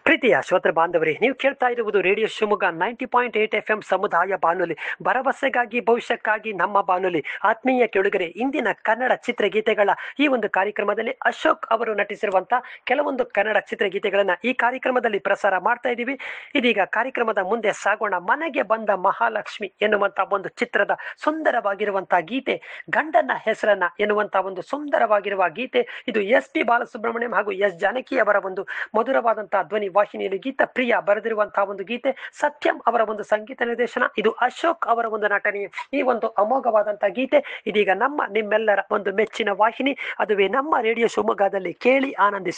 ಪ್ರೀತಿಯ ಶ್ರೋತೃ ಬಾಂಧವರೇ ನೀವು ಕೇಳ್ತಾ ಇರುವುದು radio Shivamogga ninety point eight F M ಸಮುದಾಯ ಬಾನುಲಿ ಭರವಸೆಗಾಗಿ ಭವಿಷ್ಯಕ್ಕಾಗಿ ನಮ್ಮ ಬಾನುಲಿ ಆತ್ಮೀಯ ಕೆಳುಗರೆ ಇಂದಿನ ಕನ್ನಡ ಚಿತ್ರಗೀತೆಗಳ ಈ ಒಂದು ಕಾರ್ಯಕ್ರಮದಲ್ಲಿ ಅಶೋಕ್ ಅವರು ನಟಿಸಿರುವಂತಹ ಕೆಲವೊಂದು ಕನ್ನಡ ಚಿತ್ರಗೀತೆಗಳನ್ನ ಈ ಕಾರ್ಯಕ್ರಮದಲ್ಲಿ ಪ್ರಸಾರ ಮಾಡ್ತಾ ಇದ್ದೀವಿ ಇದೀಗ ಕಾರ್ಯಕ್ರಮದ ಮುಂದೆ ಸಾಗೋಣ ಮನೆಗೆ ಬಂದ ಮಹಾಲಕ್ಷ್ಮಿ ಎನ್ನುವಂತ ಒಂದು ಚಿತ್ರದ ಸುಂದರವಾಗಿರುವಂತಹ ಗೀತೆ ಗಂಡನ ಹೆಸರನ್ನ ಎನ್ನುವಂತ ಒಂದು ಸುಂದರವಾಗಿರುವ ಗೀತೆ ಇದು ಎಸ್ ಪಿ ಬಾಲಸುಬ್ರಹ್ಮಣ್ಯಂ ಹಾಗೂ ಎಸ್ ಜಾನಕಿ ಅವರ ಒಂದು ಮಧುರವಾದಂತಹ ಧ್ವನಿ ವಾಹಿನಿಯಲ್ಲಿ ಗೀತ ಪ್ರಿಯ ಬರೆದಿರುವಂತಹ ಒಂದು ಗೀತೆ ಸತ್ಯಂ ಅವರ ಒಂದು ಸಂಗೀತ ನಿರ್ದೇಶನ ಇದು ಅಶೋಕ್ ಅವರ ಒಂದು ನಟನೆ ಈ ಒಂದು ಅಮೋಘವಾದಂತಹ ಗೀತೆ ಇದೀಗ ನಮ್ಮ ನಿಮ್ಮೆಲ್ಲರ ಒಂದು ಮೆಚ್ಚಿನ ವಾಹಿನಿ ಅದುವೇ ನಮ್ಮ ರೇಡಿಯೋ ಶಿವಮೊಗ್ಗದಲ್ಲಿ ಕೇಳಿ ಆನಂದಿಸಿ